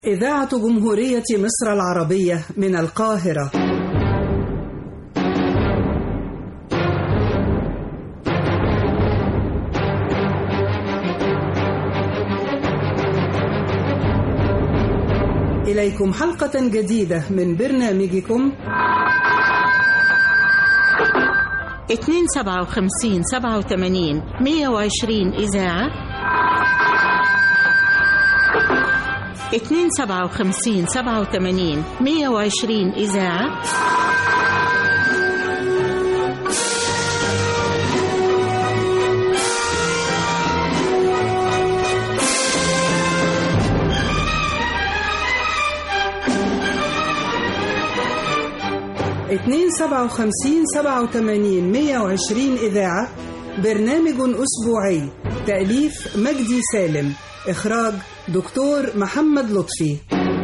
إذاعة جمهورية مصر العربية من القاهرة إليكم حلقة جديدة من برنامجكم اتنين سبعة وخمسين سبعة وثمانين مية وعشرين إذاعة اتنين سبعة وخمسين سبعة وثمانين مية وعشرين إذاعة اتنين سبعة وخمسين سبعة وثمانين مية وعشرين إذاعة برنامج أسبوعي تأليف مجدي سالم إخراج دكتور محمد لطفي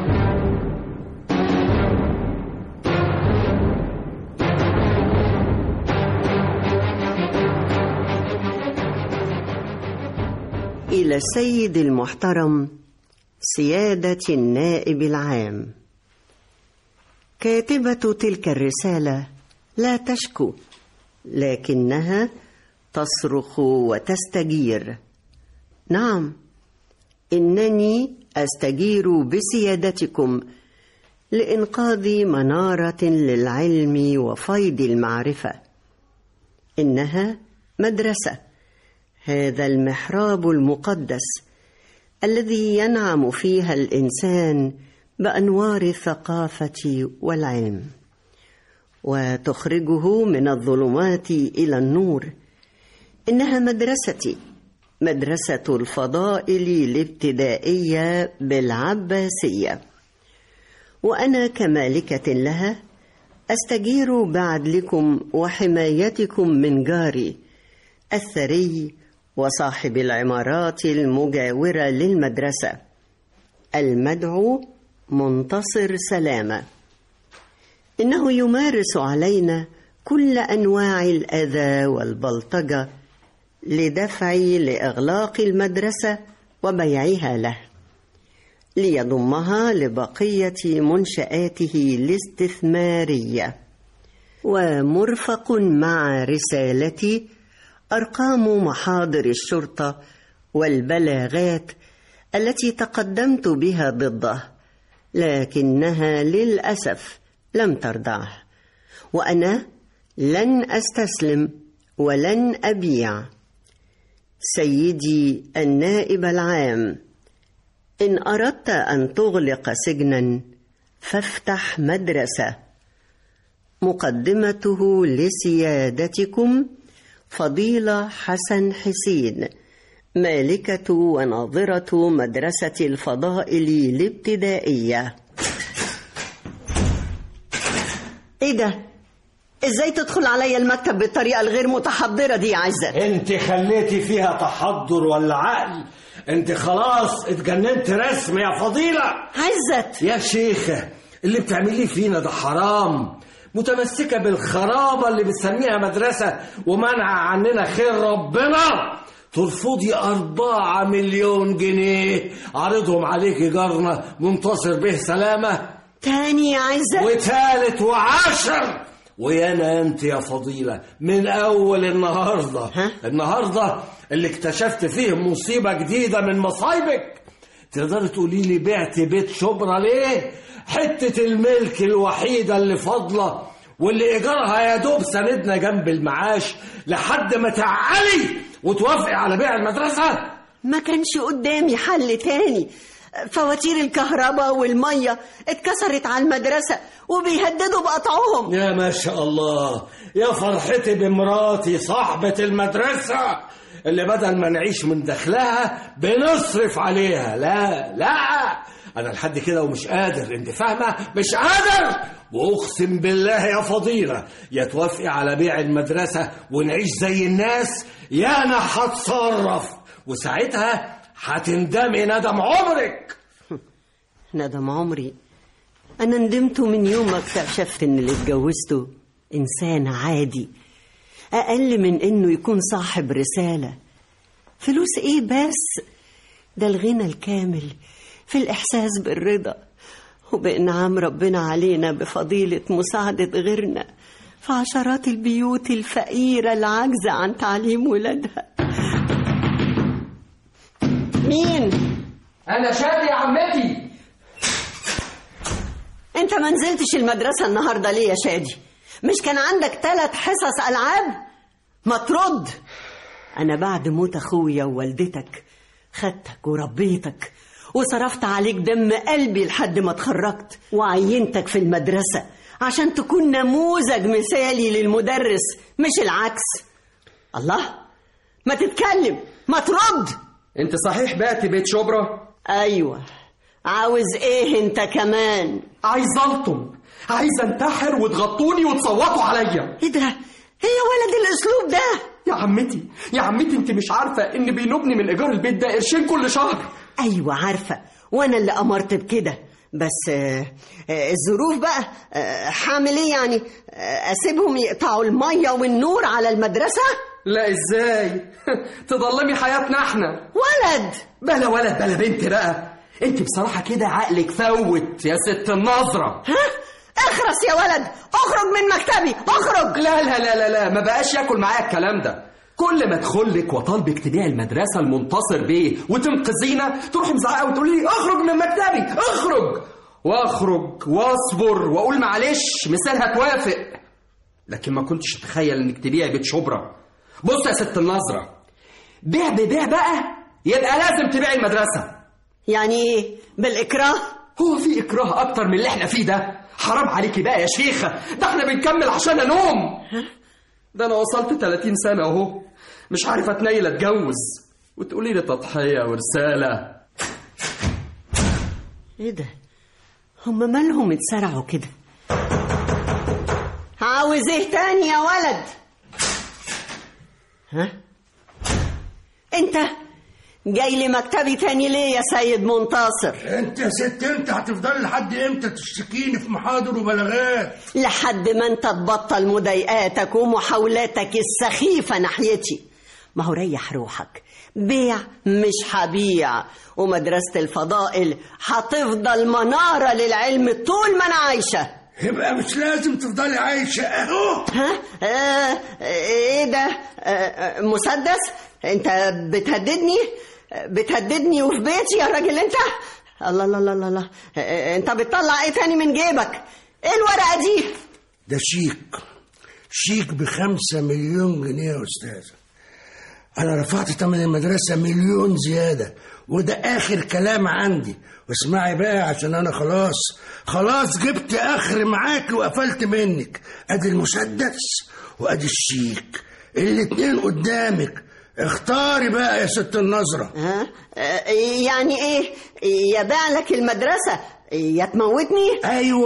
إلى السيد المحترم سيادة النائب العام كاتبة تلك الرسالة لا تشكو لكنها تصرخ وتستجير نعم إنني أستجير بسيادتكم لإنقاذ منارة للعلم وفيض المعرفة إنها مدرسة هذا المحراب المقدس الذي ينعم فيها الإنسان بأنوار الثقافة والعلم وتخرجه من الظلمات إلى النور إنها مدرستي مدرسة الفضائل الابتدائية بالعباسية وأنا كمالكة لها أستجير بعدلكم وحمايتكم من جاري الثري وصاحب العمارات المجاورة للمدرسة المدعو منتصر سلامة إنه يمارس علينا كل أنواع الأذى والبلطجة لدفع لإغلاق المدرسة وبيعها له ليضمها لبقية منشآته الاستثمارية ومرفق مع رسالتي أرقام محاضر الشرطة والبلاغات التي تقدمت بها ضده لكنها للأسف لم ترضعه وأنا لن أستسلم ولن أبيع سيدي النائب العام إن أردت أن تغلق سجنا فافتح مدرسة مقدمته لسيادتكم فضيلة حسن حسين مالكة وناظرة مدرسة الفضائل الابتدائية ايه ده؟ ازاي تدخل عليا المكتب بالطريقة الغير متحضرة دي يا عزت؟ انت خليتي فيها تحضر ولا عقل انت خلاص اتجننت رسم يا فضيلة عزت يا شيخة اللي بتعمليه فينا ده حرام متمسكة بالخرابة اللي بتسميها مدرسة ومنع عننا خير ربنا ترفضي أربعة مليون جنيه عرضهم عليكي جارنا منتصر به سلامة تاني يا عزت وتالت وعاشر ويانا انت يا فضيلة من أول النهاردة ها؟ النهاردة اللي اكتشفت فيه مصيبة جديدة من مصايبك تقدري تقولي لي بعت بيت شبرا ليه حتة الملك الوحيدة اللي فاضلة واللي إيجارها يا دوب سندنا جنب المعاش لحد ما تعالي وتوافقي على بيع المدرسة ما كانش قدامي حل تاني فواتير الكهرباء والمية اتكسرت على المدرسة وبيهددوا بقطعهم يا ما شاء الله يا فرحتي بمراتي صاحبة المدرسة اللي بدل ما نعيش من دخلها بنصرف عليها لا لا انا لحد كده ومش قادر انت فاهمه مش قادر واقسم بالله يا فضيله يا توافقي على بيع المدرسه ونعيش زي الناس يا انا هتصرف وساعتها هتندمي ندم عمرك ندم عمري أنا ندمت من يوم ما اكتشفت إن اللي اتجوزته إنسان عادي أقل من إنه يكون صاحب رسالة فلوس إيه بس ده الغنى الكامل في الإحساس بالرضا وبإنعام ربنا علينا بفضيلة مساعدة غيرنا في عشرات البيوت الفقيرة العاجزة عن تعليم ولادها مين؟ انا شادي يا عمتي انت ما نزلتش المدرسة النهاردة ليه يا شادي مش كان عندك ثلاث حصص ألعاب ما ترد أنا بعد موت أخويا ووالدتك خدتك وربيتك وصرفت عليك دم قلبي لحد ما اتخرجت وعينتك في المدرسة عشان تكون نموذج مثالي للمدرس مش العكس الله ما تتكلم ما ترد انت صحيح بعت بيت شبرا أيوة عاوز ايه انت كمان عايز الطم عايز انتحر وتغطوني وتصوتوا عليا ايه ده ايه يا ولد الاسلوب ده يا عمتي يا عمتي انت مش عارفه ان بينوبني من ايجار البيت ده قرشين كل شهر ايوه عارفه وانا اللي امرت بكده بس آه، آه، الظروف بقى آه، هعمل ايه يعني آه، اسيبهم يقطعوا الميه والنور على المدرسه لا ازاي تضلمي حياتنا احنا ولد بلا ولد بلا بنت بقى انت بصراحه كده عقلك فوت يا ست النظره ها اخرس يا ولد اخرج من مكتبي اخرج لا لا لا لا لا ما بقاش ياكل معايا الكلام ده كل ما ادخلك واطالبك تبيعي المدرسه المنتصر بيه وتنقذينا تروحي مزعقه وتقولي لي اخرج من مكتبي اخرج واخرج واصبر واقول معلش مثالها توافق لكن ما كنتش اتخيل انك تبيعي بيت شبرا بص يا ست النظره بيع ببيع بقى يبقى لازم تبيعي المدرسه يعني ايه بالاكراه هو في اكراه اكتر من اللي احنا فيه ده حرام عليكي بقى يا شيخه ده احنا بنكمل عشان انوم ده انا وصلت 30 سنه اهو مش عارف اتنيل اتجوز وتقولي لي تضحيه ورساله ايه ده هم مالهم اتسرعوا كده عاوز ايه تاني يا ولد ها انت جاي لي مكتبي تاني ليه يا سيد منتصر انت يا ست انت هتفضل لحد امتى تشتكيني في محاضر وبلاغات لحد ما انت تبطل مضايقاتك ومحاولاتك السخيفة ناحيتي ما هو ريح روحك بيع مش هبيع ومدرسة الفضائل هتفضل منارة للعلم طول ما انا عايشة يبقى مش لازم تفضلي عايشة اهو ها آه ايه ده آه آه، مسدس انت بتهددني بتهددني وفي بيتي يا راجل انت الله الله الله الله, الله. آه، انت بتطلع ايه تاني من جيبك ايه الورقة دي ده شيك شيك بخمسة مليون جنيه يا أستاذة أنا رفعت تمن المدرسة مليون زيادة وده آخر كلام عندي واسمعي بقى عشان أنا خلاص خلاص جبت آخر معاك وقفلت منك أدي المسدس وأدي الشيك الاتنين قدامك اختاري بقى يا ست النظرة ها آه، يعني ايه يبيع لك المدرسة يا تموتني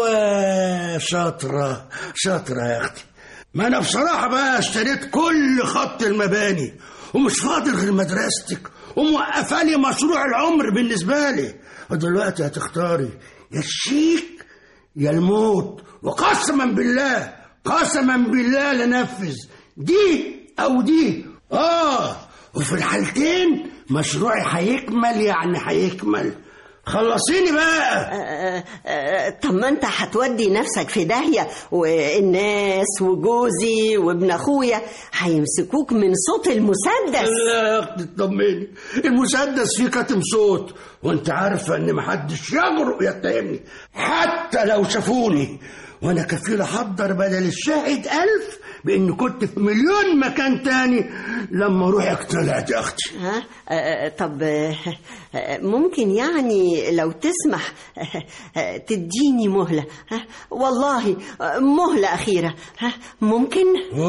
ايوه شاطره شاطره يا اختي ما انا بصراحه بقى اشتريت كل خط المباني ومش فاضل غير مدرستك وموقفه لي مشروع العمر بالنسبه لي ودلوقتي هتختاري يا الشيك يا الموت وقسما بالله قسما بالله لنفذ دي او دي اه وفي الحالتين مشروعي هيكمل يعني هيكمل خلصيني بقى آه، آه، طب ما انت هتودي نفسك في داهية والناس وجوزي وابن اخويا هيمسكوك من صوت المسدس لا يا اختي اطمني المسدس فيه كاتم صوت وانت عارفه ان محدش يجرؤ يتهمني حتى لو شافوني وانا كفيل احضر بدل الشاهد ألف بان كنت في مليون مكان تاني لما روحك طلعت يا اختي ها آه، طب آه، آه، ممكن يعني لو تسمح آه، آه، تديني مهلة ها والله آه، مهلة أخيرة ها ممكن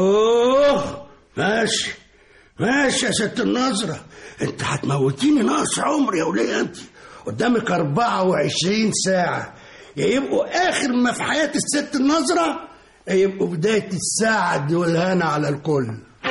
اوه ماشي ماشي يا ست النظرة انت هتموتيني ناقص عمر يا وليه انت قدامك 24 ساعة يا يبقوا آخر ما في حياة الست النظرة يا يبقوا بداية السعد والهنا على الكل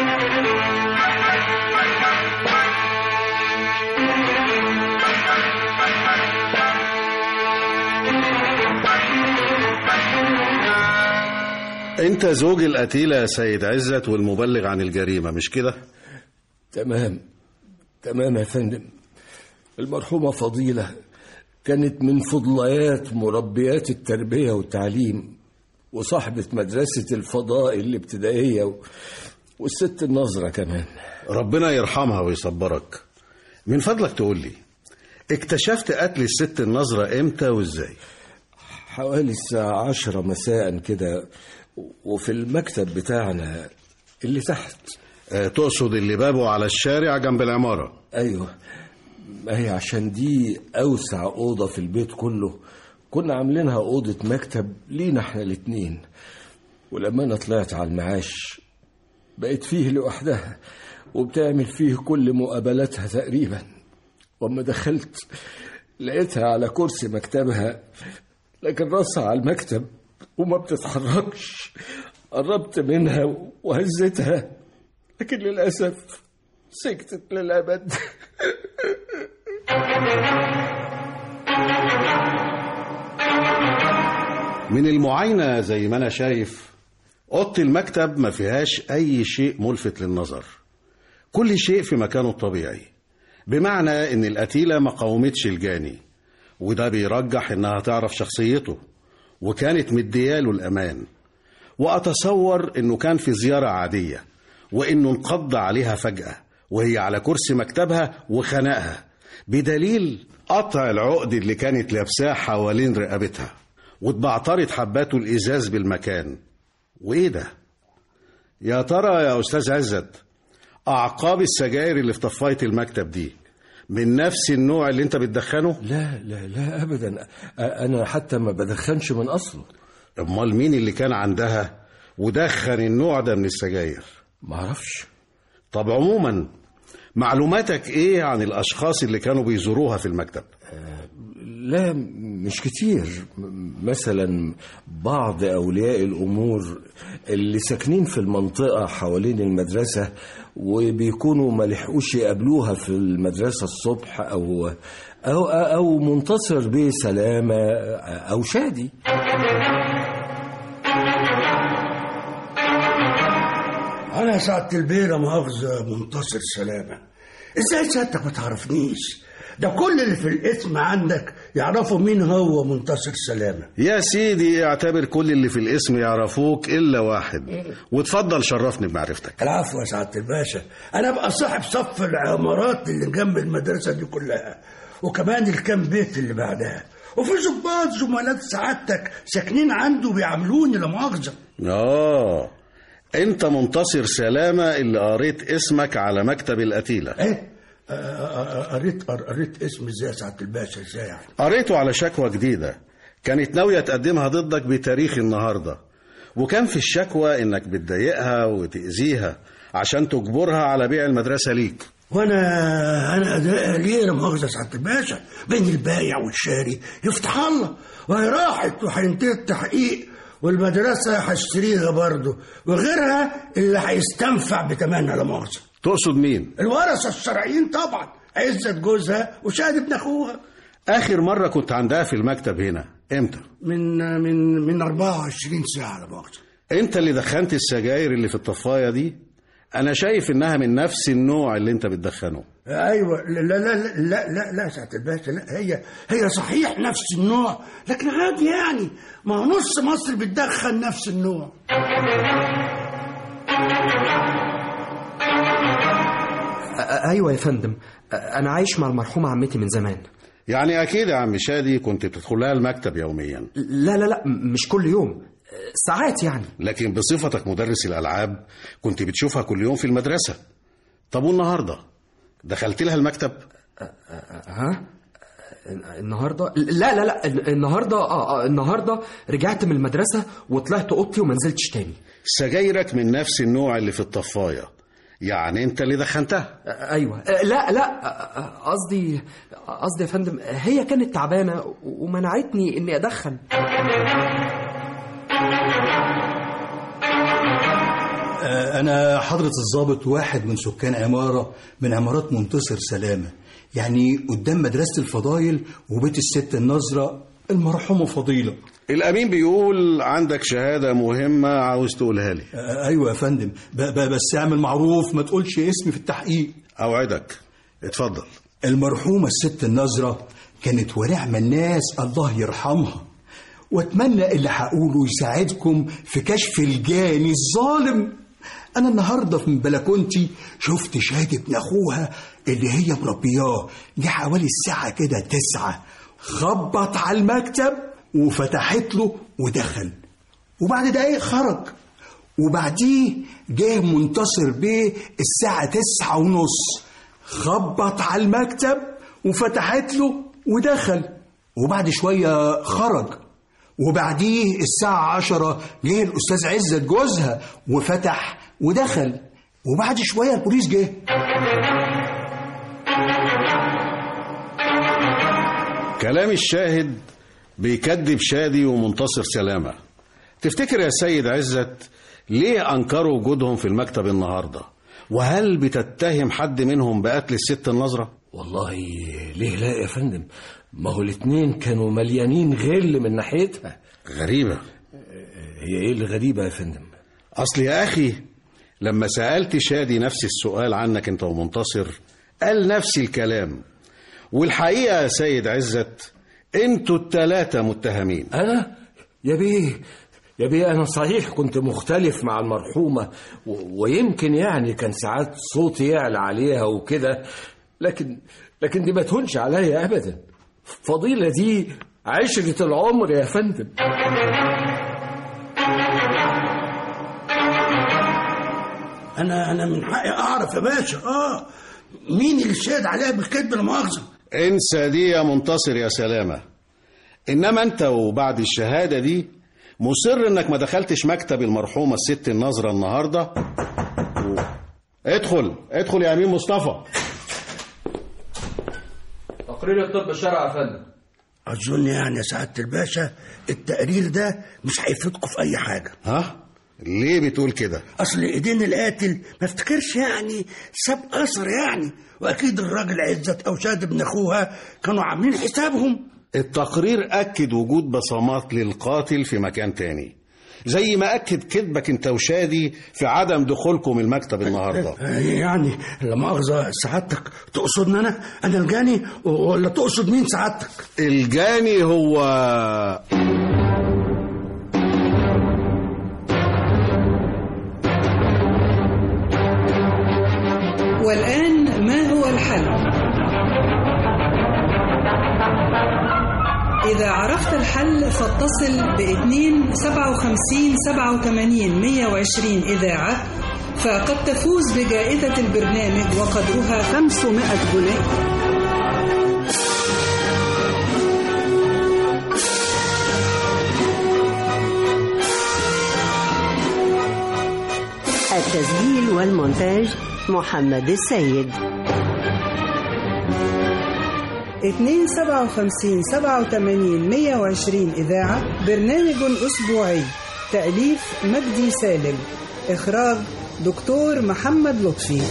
انت زوج القتيلة يا سيد عزت والمبلغ عن الجريمة مش كده تمام تمام يا فندم المرحومة فضيلة كانت من فضليات مربيات التربية والتعليم وصاحبة مدرسة الفضاء الابتدائية و... والست النظرة كمان ربنا يرحمها ويصبرك من فضلك تقول لي اكتشفت قتل الست النظرة امتى وازاي حوالي الساعة عشرة مساء كده وفي المكتب بتاعنا اللي تحت اه تقصد اللي بابه على الشارع جنب العمارة ايوه ما هي عشان دي اوسع اوضه في البيت كله كنا عاملينها اوضه مكتب لينا احنا الاتنين ولما انا طلعت على المعاش بقيت فيه لوحدها وبتعمل فيه كل مقابلاتها تقريبا واما دخلت لقيتها على كرسي مكتبها لكن راسها على المكتب وما بتتحركش قربت منها وهزتها لكن للأسف سكتت للأبد من المعاينة زي ما أنا شايف أوضة المكتب ما فيهاش أي شيء ملفت للنظر كل شيء في مكانه الطبيعي بمعنى إن القتيلة ما قاومتش الجاني وده بيرجح إنها تعرف شخصيته وكانت مدياله الأمان وأتصور إنه كان في زيارة عادية وإنه انقض عليها فجأة وهي على كرسي مكتبها وخنقها بدليل قطع العقد اللي كانت لابساه حوالين رقبتها واتبعترت حباته الإزاز بالمكان وإيه ده؟ يا ترى يا أستاذ عزت أعقاب السجاير اللي في طفاية المكتب دي من نفس النوع اللي أنت بتدخنه؟ لا لا لا أبدا أنا حتى ما بدخنش من أصله أمال مين اللي كان عندها ودخن النوع ده من السجاير؟ معرفش طب عموما معلوماتك ايه عن الاشخاص اللي كانوا بيزوروها في المكتب لا مش كتير مثلا بعض اولياء الامور اللي ساكنين في المنطقه حوالين المدرسه وبيكونوا ما لحقوش يقابلوها في المدرسه الصبح او او او منتصر بيه سلامه او شادي أنا سعادة البيرة مؤاخذة منتصر سلامة إزاي سيادتك ما تعرفنيش ده كل اللي في الاسم عندك يعرفوا مين هو منتصر سلامة يا سيدي اعتبر كل اللي في الاسم يعرفوك الا واحد وتفضل شرفني بمعرفتك العفو يا سعادة الباشا أنا أبقى صاحب صف العمارات اللي جنب المدرسة دي كلها وكمان الكام بيت اللي بعدها وفي ظباط زملات سعادتك ساكنين عنده بيعاملوني لا مؤاخذة اه انت منتصر سلامة اللي قريت اسمك على مكتب القتيلة ايه آه، آه، آه، قريت قريت اسم ازاي يا سعادة الباشا ازاي يعني قريته على شكوى جديدة كانت ناوية تقدمها ضدك بتاريخ النهاردة وكان في الشكوى انك بتضايقها وتأذيها عشان تجبرها على بيع المدرسة ليك وانا انا اداء ليه لا مؤاخذه يا سعاده الباشا بين البايع والشاري يفتح الله وهي راحت وهينتهي التحقيق والمدرسه هشتريها برضه وغيرها اللي هيستنفع بتمنها لا مؤاخذه تقصد مين؟ الورثه الشرعيين طبعا عزت جوزها وشهد ابن اخوها آخر مرة كنت عندها في المكتب هنا امتى؟ من من من 24 ساعه لا مؤاخذه انت اللي دخنت السجاير اللي في الطفاية دي انا شايف انها من نفس النوع اللي انت بتدخنه ايوه لا لا لا لا لا لا سعاده الباشا لا هي هي صحيح نفس النوع لكن عادي يعني ما هو نص مصر بتدخن نفس النوع أ- ايوه يا فندم أ- انا عايش مع المرحومه عمتي من زمان يعني اكيد يا عم شادي كنت بتدخلها المكتب يوميا لا لا لا م- مش كل يوم ساعات يعني لكن بصفتك مدرس الالعاب كنت بتشوفها كل يوم في المدرسة طب والنهاردة دخلت لها المكتب ها النهارده لا لا لا النهارده اه آه، النهارده رجعت من المدرسه وطلعت اوضتي وما نزلتش تاني سجايرك من نفس النوع اللي في الطفاية يعني انت اللي دخنتها آه، ايوه آه، لا لا آه، آه، قصدي قصدي يا فندم هي كانت تعبانه ومنعتني اني ادخن آه، أنا حضرة الضابط واحد من سكان عمارة من عمارات منتصر سلامة يعني قدام مدرسة الفضايل وبيت الست النظرة المرحومة فضيلة الامين بيقول عندك شهادة مهمة عاوز تقولها لي آه، أيوة يا فندم ب- ب- بس اعمل معروف ما تقولش اسمي في التحقيق اوعدك اتفضل المرحومة الست النظرة كانت ونعم الناس الله يرحمها واتمنى اللي هقوله يساعدكم في كشف الجاني الظالم انا النهارده في بلكونتي شفت شادي ابن اخوها اللي هي مربياه جه حوالي الساعه كده تسعة خبط على المكتب وفتحت له ودخل وبعد دقايق خرج وبعديه جه منتصر بيه الساعة تسعة ونص خبط على المكتب وفتحت له ودخل وبعد شوية خرج وبعديه الساعة عشرة جه الأستاذ عزت جوزها وفتح ودخل وبعد شوية البوليس جه كلام الشاهد بيكذب شادي ومنتصر سلامة تفتكر يا سيد عزت ليه أنكروا وجودهم في المكتب النهاردة وهل بتتهم حد منهم بقتل الست النظرة والله ليه لا يا فندم ما هو الاتنين كانوا مليانين غل من ناحيتها غريبة هي ايه اللي غريبة يا فندم أصل يا أخي لما سألت شادي نفس السؤال عنك أنت ومنتصر قال نفس الكلام والحقيقة يا سيد عزت انتوا التلاتة متهمين انا يا بيه يا بيه انا صحيح كنت مختلف مع المرحومة و... ويمكن يعني كان ساعات صوتي يعلى عليها وكده لكن لكن دي ما تهونش عليا ابدا فضيلة دي عشرة العمر يا فندم انا انا من حقي اعرف يا باشا اه مين اللي شاهد عليها بالكذب لا مؤاخذه انسى دي يا منتصر يا سلامة إنما أنت وبعد الشهادة دي مصر إنك ما دخلتش مكتب المرحومة الست النظرة النهاردة و... ادخل ادخل يا أمين مصطفى تقرير الطب الشرعي يا فندم اظن يعني يا سعاده الباشا التقرير ده مش هيفيدكم في اي حاجه ها ليه بتقول كده اصل ايدين القاتل ما افتكرش يعني ساب اثر يعني واكيد الراجل عزت او شاد ابن اخوها كانوا عاملين حسابهم التقرير أكد وجود بصمات للقاتل في مكان تاني زي ما أكد كذبك أنت وشادي في عدم دخولكم المكتب النهاردة آه، يعني لا مؤاخذه سعادتك تقصدني انا انا الجاني ولا تقصد مين سعادتك الجاني هو والآن ما هو الحل؟ إذا عرفت الحل فاتصل ب 2 57 87 120 إذاعة فقد تفوز بجائزة البرنامج وقدرها 500 جنيه التسجيل والمونتاج محمد السيد 2 57 87 120 إذاعة برنامج أسبوعي تأليف مجدي سالم إخراج دكتور محمد لطفي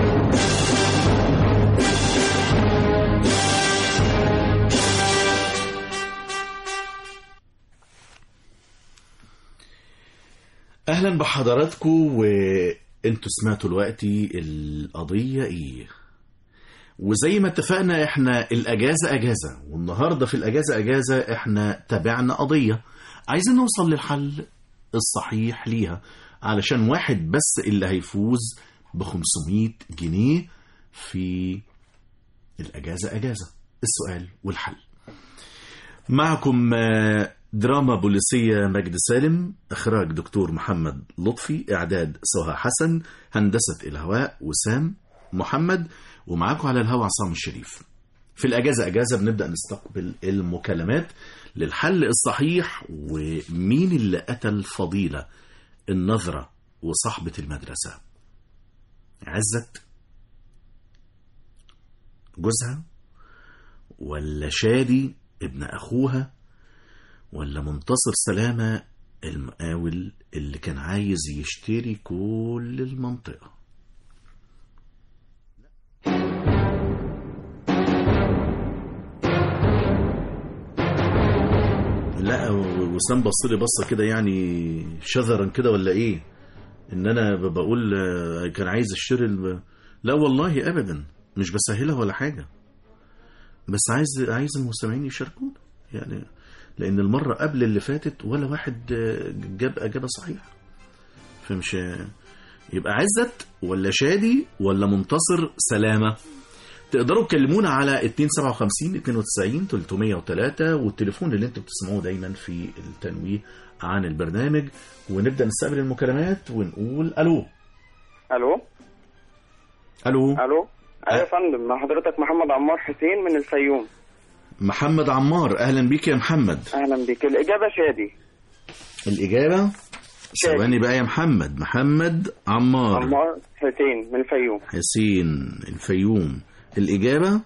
اهلا بحضراتكم وانتوا سمعتوا دلوقتي القضيه ايه وزي ما اتفقنا احنا الاجازه اجازه والنهارده في الاجازه اجازه احنا تابعنا قضيه عايزين نوصل للحل الصحيح ليها علشان واحد بس اللي هيفوز ب 500 جنيه في الاجازه اجازه السؤال والحل معكم آه، دراما بوليسية مجد سالم إخراج دكتور محمد لطفي إعداد سهى حسن هندسة الهواء وسام محمد ومعاكم على الهواء عصام الشريف في الأجازة أجازة بنبدأ نستقبل المكالمات للحل الصحيح ومين اللي قتل فضيلة النظرة وصاحبة المدرسة عزت جوزها ولا شادي ابن أخوها ولا منتصر سلامة المقاول اللي كان عايز يشتري كل المنطقة لا و- وسام بص لي بصه كده يعني شذرا كده ولا ايه ان انا ب- بقول آه، كان عايز اشتري الم... لا والله ابدا مش بسهلها ولا حاجه بس عايز عايز المستمعين يشاركونا يعني لان المره قبل اللي فاتت ولا واحد آه، جاب اجابه صحيحه فمش يبقى عزت ولا شادي ولا منتصر سلامه تقدروا تكلمونا على 257 92 303 والتليفون اللي انتوا بتسمعوه دايما في التنويه عن البرنامج ونبدا نستقبل المكالمات ونقول الو الو الو الو ايوه يا فندم مع حضرتك محمد عمار حسين من الفيوم محمد عمار اهلا بيك يا محمد اهلا بيك الاجابه شادي الاجابه ثواني بقى يا محمد محمد عمار عمار حسين من الفيوم حسين الفيوم الإجابة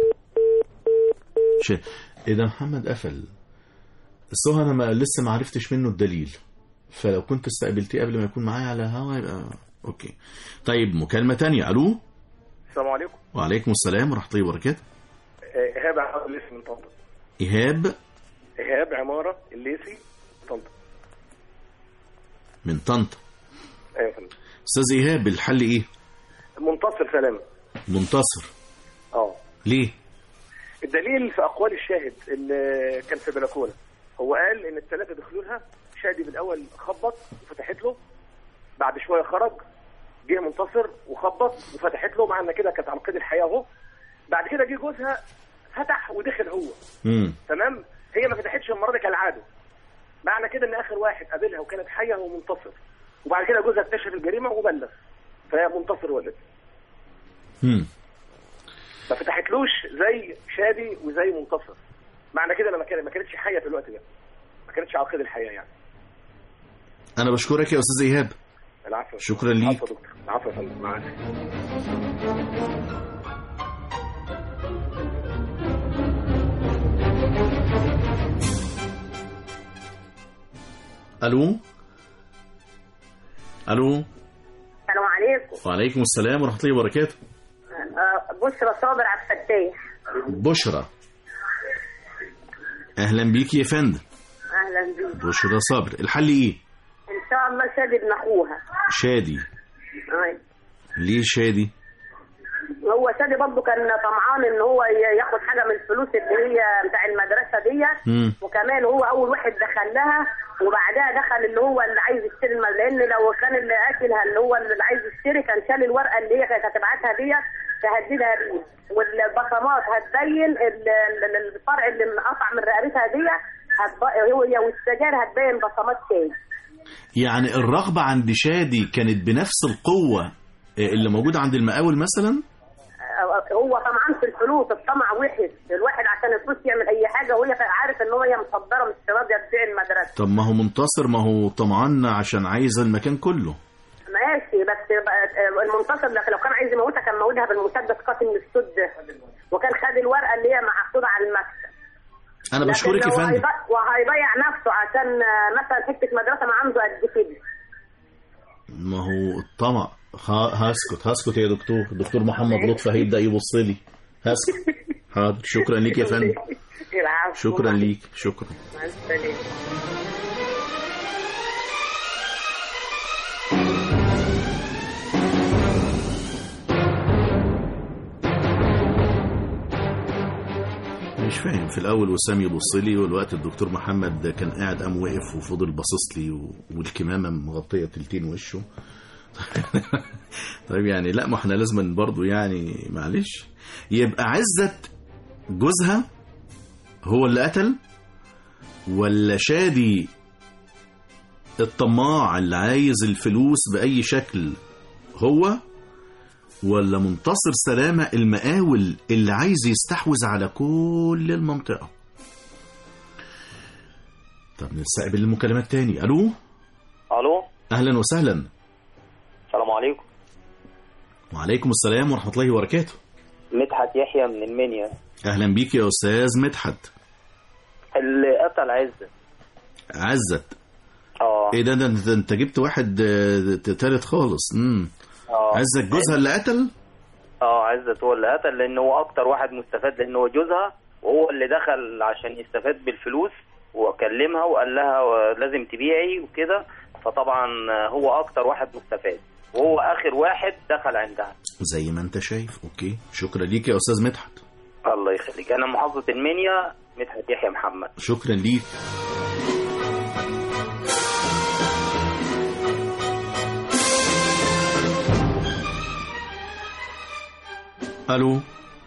ش... إيه ده محمد قفل الصهر أنا ما لسه ما عرفتش منه الدليل فلو كنت استقبلتيه قبل ما يكون معايا على هوا يبقى أوكي طيب مكالمة تانية ألو السلام عليكم وعليكم السلام ورحمة الله وبركاته آه، ايهاب عمارة الليثي من طنطا إيهاب ايهاب عماره الليثي طنطا من طنطا ايوه يا فندم أستاذ إيهاب الحل إيه منتصر سلامه منتصر اه ليه الدليل في اقوال الشاهد اللي كان في بلكونه هو قال ان الثلاثه دخلوا لها شادي بالاول خبط وفتحت له بعد شويه خرج جه منتصر وخبط وفتحت له مع ان كده كانت على قيد الحياه اهو بعد كده جه جوزها فتح ودخل هو مم. تمام هي ما فتحتش المره دي كالعاده معنى كده ان اخر واحد قابلها وكانت حيه هو منتصر وبعد كده جوزها اكتشف الجريمه وبلغ فهي منتصر ولد مم. ما فتحتلوش زي شادي وزي منتصر معنى كده لما كانت ما كانتش حيه في الوقت ده ما كانتش على قيد الحياه يعني أنا بشكرك يا أستاذ إيهاب العفو شكرا ليك. العفو يا دكتور العفو يا فندم معاك ألو ألو السلام عليكم وعليكم السلام ورحمة الله وبركاته آه، بشرى صابر عبد الفتاح بشرى اهلا بيك يا فندم اهلا بيك بشرى صبر الحل ايه ان شاء الله شادي ابن اخوها شادي أي. ليه شادي هو شادي برضه كان طمعان ان هو ي- ياخد حاجه من الفلوس اللي هي بتاع المدرسه دي مم. وكمان هو اول واحد دخل لها وبعدها دخل اللي هو اللي عايز يشتري المال لان لو كان اللي قاتلها اللي هو اللي عايز يشتري كان شال الورقه اللي هي كانت هتبعتها دي تهددها بيه والبصمات هتبين ال- ال- ال- الفرع اللي انقطع من رقبتها دي هتب- هي والسجاير هتبين بصمات تاني يعني الرغبة عند شادي كانت بنفس القوة اللي موجودة عند المقاول مثلا هو طمعان في الفلوس الطمع وحش الواحد عشان الفلوس يعمل اي حاجه وهي عارف ان هي مصدره مش راضيه تبيع المدرسه طب ما هو منتصر ما هو طمعان عشان عايز المكان كله ماشي بس بقى- المنتصر لكن لو كان عايز يموتها كان موتها بالمسدس قاتل من السد وكان خد الورقه اللي هي محطوطه على المكتب انا لكن بشكرك يا هو فندم هيضيع- وهيضيع نفسه عشان آه، مثلا حته مدرسه ما عنده قد كده ما هو الطمع ه- هسكت هسكت يا دكتور دكتور محمد لطفي هيبدأ يبص لي هسكت حاضر شكرا ليك يا فندم العفو. شكرا ليك شكرا مع السلامه مش فاهم في الاول وسام يبص لي والوقت الدكتور محمد كان قاعد قام وقف وفضل باصص لي و- والكمامه مغطيه تلتين وشه طيب يعني لا ما احنا لازم برضو يعني معلش يبقى عزت جوزها هو اللي قتل ولا شادي الطماع اللي عايز الفلوس بأي شكل هو ولا منتصر سلامة المقاول اللي عايز يستحوذ على كل المنطقة طب نستقبل المكالمات تاني ألو الو أهلا وسهلا السلام عليكم وعليكم السلام ورحمة الله وبركاته مدحت يحيى من المنيا أهلا بيك يا أستاذ مدحت اللي قتل عزة عزت اه ايه ده ده انت- انت جبت واحد آه، تالت خالص امم اه عزت جوزها اللي قتل اه عزت هو اللي قتل لان هو اكتر واحد مستفاد لان هو جوزها وهو اللي دخل عشان يستفاد بالفلوس وكلمها وقال لها لازم تبيعي وكده فطبعا هو اكتر واحد مستفاد وهو اخر واحد دخل عندها زي ما انت شايف اوكي شكرا ليك يا استاذ مدحت الله يخليك انا محافظه المنيا مدحت يحيى محمد شكرا ليك الو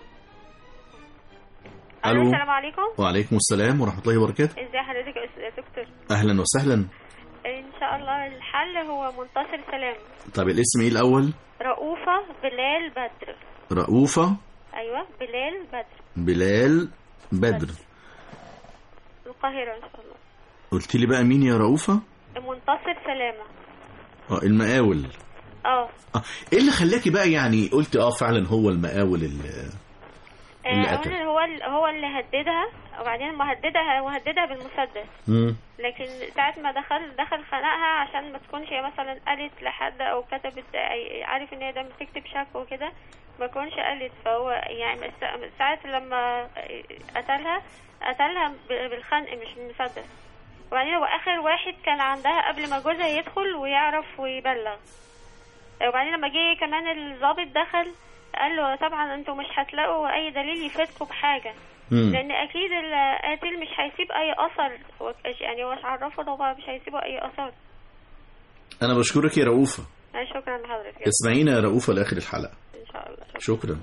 الو السلام عليكم وعليكم السلام ورحمه الله وبركاته ازي حضرتك يا أستاذ- يا دكتور اهلا وسهلا ان شاء الله الحل هو منتصر سلام طب الاسم ايه الاول رؤوفة بلال بدر رؤوفه ايوه بلال بدر بلال بدر القاهرة ان شاء الله قلت لي بقى مين يا رؤوفه منتصر سلامة اه المقاول اه اه ايه اللي خلاكي بقى يعني قلت اه فعلا هو المقاول اللي, اللي آه، قتل اولا هو ال- هو اللي هددها وبعدين مهددها وهددها بالمسدس مم. لكن ساعة ما دخل دخل خنقها عشان ما تكونش هي مثلا قالت لحد او كتبت أي- عارف ان هي ده بتكتب شكوى وكده ما تكونش قالت فهو يعني سا- ساعة لما قتلها قتلها ب- بالخنق مش بالمسدس وبعدين هو اخر واحد كان عندها قبل ما جوزها يدخل ويعرف ويبلغ وبعدين لما جه كمان الضابط دخل قال له طبعا انتوا مش هتلاقوا اي دليل يفيدكم بحاجه مم. لان اكيد القاتل مش هيسيب اي اثر هو إيش- يعني هو مش عرفه طبعا مش هيسيبوا اي اثر انا بشكرك يا رؤوفه أنا شكرا لحضرتك اسمعينا يا رؤوفه لاخر الحلقه ان شاء الله شكرا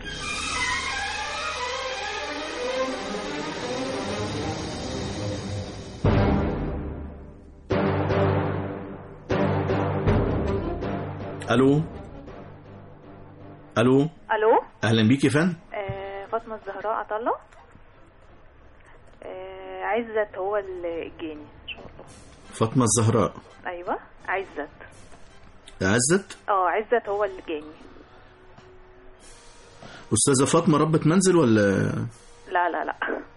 الو الو الو اهلا بيك يا فندم آه فاطمه الزهراء عطله آه عزت هو الجاني ان شاء الله فاطمه الزهراء ايوه عزت عزت اه عزت هو الجاني استاذه فاطمه ربة منزل ولا لا لا لا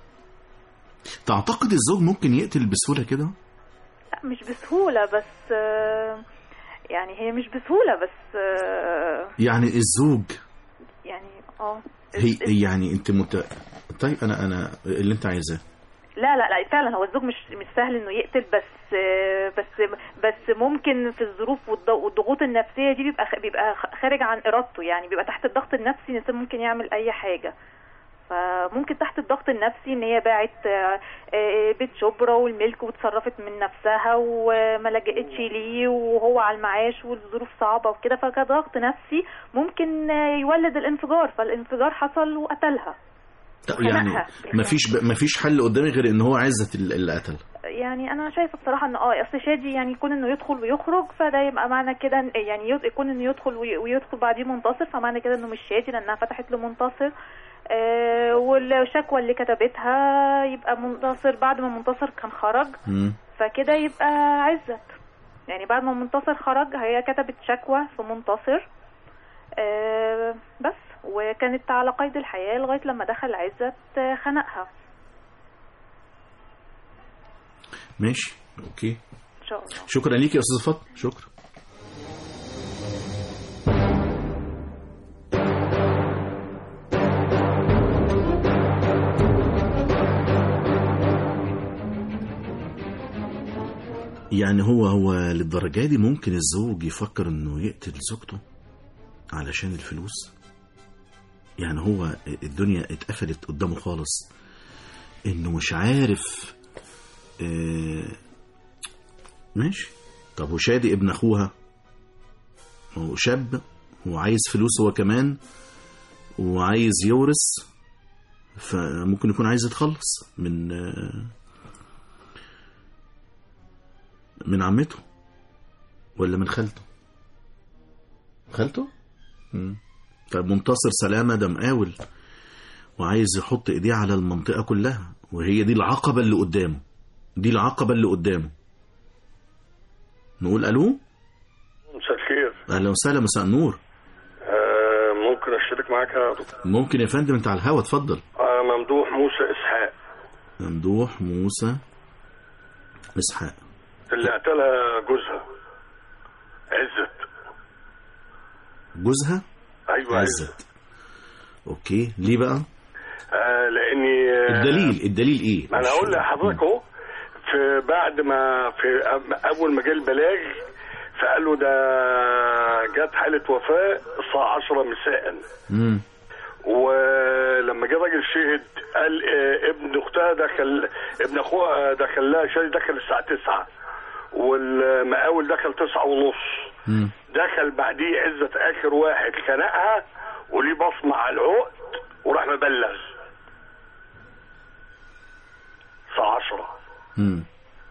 تعتقد الزوج ممكن يقتل بسهوله كده لا مش بسهوله بس آه يعني هي مش بسهوله بس آه يعني الزوج يعني اه هي يعني انت مت... طيب انا انا اللي انت عايزاه لا لا لا فعلا هو الزوج مش مش سهل انه يقتل بس بس بس ممكن في الظروف والض- والضغوط النفسيه دي بيبقى خ- بيبقى خ- خارج عن ارادته يعني بيبقى تحت الضغط النفسي الانسان ممكن يعمل اي حاجه فممكن تحت الضغط النفسي ان هي باعت آه، آه، بيت شبرا والملك وتصرفت من نفسها وما لجأتش ليه وهو على المعاش والظروف صعبه وكده فكضغط نفسي ممكن آه، يولد الانفجار فالانفجار حصل وقتلها طب يعني خنقها. مفيش ب... مفيش حل قدامي غير ان هو عزت ال- اللي قتل يعني انا شايفه بصراحه ان اه اصل شادي يعني يكون انه يدخل ويخرج فده يبقى معنى كده إن- يعني يد- يكون انه يدخل وي- ويدخل بعديه منتصر فمعنى كده انه مش شادي لانها فتحت له منتصر آه والشكوى اللي كتبتها يبقى منتصر بعد ما منتصر كان خرج مم. فكده يبقى عزت يعني بعد ما منتصر خرج هي كتبت شكوى في منتصر آه بس وكانت على قيد الحياة لغاية لما دخل عزت آه، خنقها ماشي اوكي ان شاء الله شكرا ليك يا استاذه فاطمه شكرا يعني هو هو للدرجة دي ممكن الزوج يفكر انه يقتل زوجته علشان الفلوس يعني هو الدنيا اتقفلت قدامه خالص انه مش عارف آه، ماشي طب وشادي ابن اخوها ما هو شاب وعايز فلوس هو كمان وعايز يورث فممكن يكون عايز يتخلص من آه، من عمته ولا من خالته خالته مم. طب منتصر سلامة ده مقاول وعايز يحط ايديه على المنطقة كلها وهي دي العقبة اللي قدامه دي العقبة اللي قدامه نقول الو مساء الخير اهلا وسهلا مساء النور آه ممكن اشترك معاك يا دكتور ممكن يا فندم انت على الهوا اتفضل آه ممدوح موسى اسحاق ممدوح موسى اسحاق اللي قتلها جوزها عزت جوزها ايوه عزت عزت اوكي ليه بقى آه لاني آه الدليل الدليل ايه ما انا اقول لحضرتك اهو في بعد ما في أب- اول ما جه البلاغ فقالوا ده جت حاله وفاه الساعه 10 مساء امم ولما جه راجل شهد قال آه، ابن اختها دخل ابن اخوها دخل لها شهد دخل الساعه 9 والمقاول دخل 9 ونص دخل بعديه عزت اخر واحد خنقها وليه بصمه على العقد وراح مبلغ الساعه 10 مم.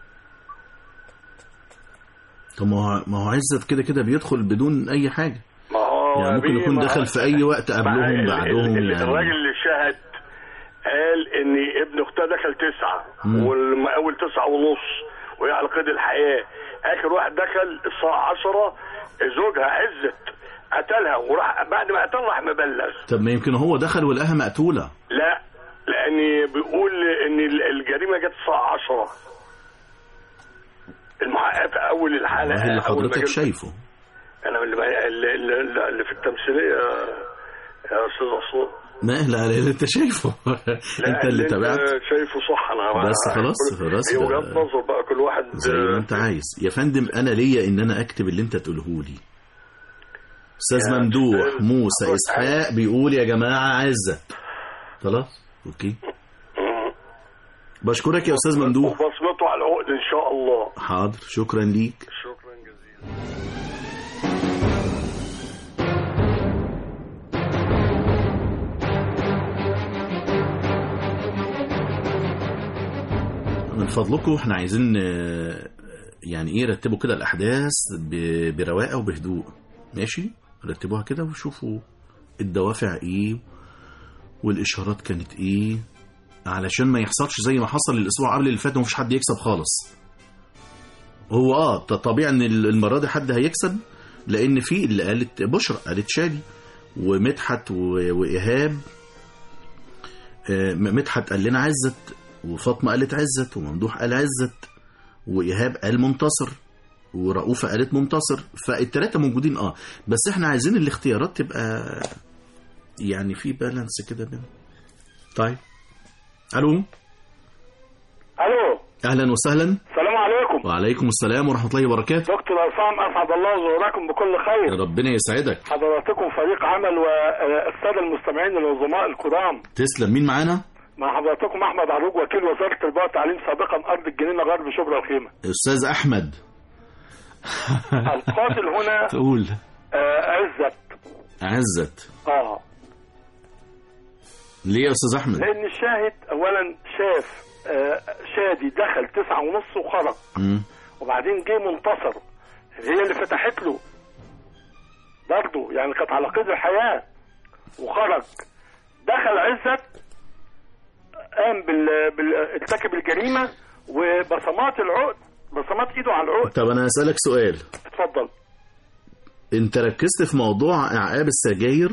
طب ما هو ما هو عزت كده كده بيدخل بدون اي حاجه ما هو يعني ممكن بيه يكون ما- دخل في اي وقت ما قبلهم ال- بعدهم ال- يعني الراجل اللي شهد قال ان ابن اختها دخل تسعة مم. والمقاول تسعة ونص وهي على قيد الحياة اخر واحد دخل الساعة عشرة زوجها عزت قتلها وراح بعد ما قتل راح مبلغ طب ما يمكن هو دخل ولقاها مقتوله لا لان بيقول ان ال- الجريمة جت الساعة عشرة المحقق في اول الحلقة والله اللي أول ما حضرتك جبت- شايفه انا اللي, اللي, اللي, اللي في التمثيلية يا استاذ اصول ما لا لا انت شايفه انت اللي تابعت شايفه صح انا بس خلاص خلاص هي ده- وجهات نظر بقى كل واحد زي ما انت عايز يا فندم انا ليا ان انا اكتب اللي انت تقوله لي استاذ ممدوح موسى اسحاق بيقول يا جماعه عزت خلاص اوكي بشكرك يا استاذ ممدوح بصمته على العقد ان شاء الله حاضر شكرا ليك شكرا جزيلا من فضلكم احنا عايزين آه، يعني ايه رتبوا كده الاحداث ب- برواقه وبهدوء ماشي رتبوها كده وشوفوا الدوافع ايه والاشارات كانت ايه علشان ما يحصلش زي ما حصل الاسبوع قبل اللي فات ومفيش حد يكسب خالص هو اه ط- طبيعي ان ال- المره دي حد هيكسب لان في اللي قالت بشرى قالت شادي ومدحت و- وايهاب آه، م- مدحت قال لنا عزت وفاطمه قالت عزت وممدوح قال عزت وايهاب قال منتصر ورؤوفه قالت منتصر فالتلاته موجودين اه بس احنا عايزين الاختيارات تبقى يعني في بالانس كده بين طيب الو الو اهلا وسهلا السلام عليكم وعليكم السلام ورحمه الله وبركاته دكتور عصام اسعد الله ظهوركم بكل خير ربنا يسعدك حضراتكم فريق عمل والساده المستمعين العظماء الكرام تسلم مين معانا مع حضراتكم احمد عروج وكيل وزاره التربيه والتعليم سابقا ارض الجنينه غرب شبرا الخيمه استاذ احمد القاتل هنا تقول آه عزت عزت اه ليه يا استاذ احمد لان الشاهد اولا شاف آه شادي دخل تسعة ونص وخرج مم. وبعدين جه منتصر هي اللي فتحت له برضه يعني كانت على قيد الحياة وخرج دخل عزت قام بال... بال... ارتكب الجريمة وبصمات العقد بصمات ايده على العقد طب انا هسالك سؤال اتفضل انت ركزت في موضوع اعقاب السجاير